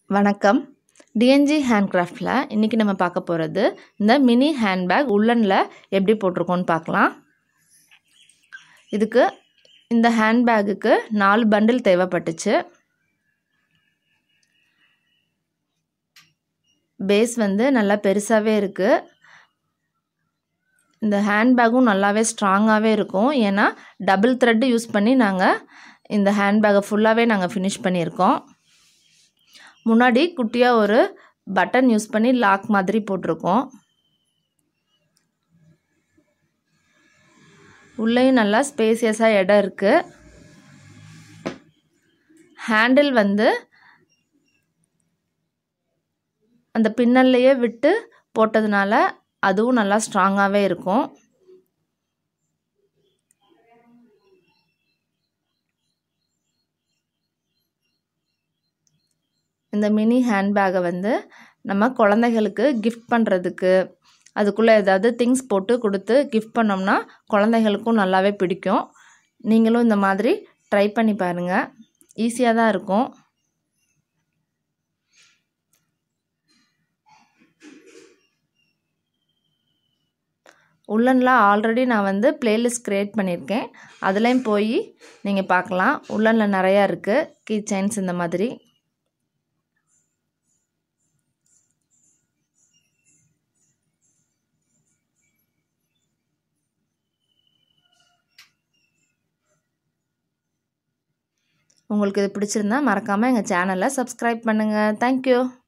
வணக்கம் டிஎன்ஜி ஹேண்ட்கிராஃப்டில் இன்றைக்கி நம்ம பார்க்க போகிறது இந்த மினி ஹேண்ட்பேக் உள்ளனில் எப்படி போட்டிருக்கோன்னு பார்க்கலாம் இதுக்கு இந்த ஹேண்ட்பேக்குக்கு நாலு பண்டில் தேவைப்பட்டுச்சு பேஸ் வந்து நல்லா பெருசாகவே இருக்குது இந்த ஹேண்ட்பேக்கும் நல்லாவே ஸ்ட்ராங்காகவே இருக்கும் ஏன்னா டபுள் த்ரெட்டு யூஸ் பண்ணி நாங்கள் இந்த ஹேண்ட்பேக்கை ஃபுல்லாகவே நாங்கள் ஃபினிஷ் பண்ணியிருக்கோம் முன்னாடி குட்டியாக ஒரு பட்டன் யூஸ் பண்ணி லாக் மாதிரி போட்டிருக்கோம் உள்ளேயும் நல்லா ஸ்பேசியஸாக இடம் இருக்குது ஹேண்டில் வந்து அந்த பின்னல்லையே விட்டு போட்டதுனால அதுவும் நல்லா ஸ்ட்ராங்காகவே இருக்கும் இந்த மினி ஹேண்ட்பேக்கை வந்து நம்ம குழந்தைகளுக்கு கிஃப்ட் பண்ணுறதுக்கு அதுக்குள்ளே ஏதாவது திங்ஸ் போட்டு கொடுத்து கிஃப்ட் பண்ணோம்னா குழந்தைகளுக்கும் நல்லாவே பிடிக்கும் நீங்களும் இந்த மாதிரி ட்ரை பண்ணி பாருங்கள் ஈஸியாக தான் இருக்கும் உள்ளனில் ஆல்ரெடி நான் வந்து ப்ளேலிஸ்ட் க்ரியேட் பண்ணியிருக்கேன் அதுலேயும் போய் நீங்கள் பார்க்கலாம் உள்ளனில் நிறையா இருக்குது கீ செயின்ஸ் இந்த மாதிரி உங்களுக்கு இது பிடிச்சிருந்தா மறக்காமல் எங்கள் சேனலை சப்ஸ்கிரைப் பண்ணுங்கள் தேங்க்யூ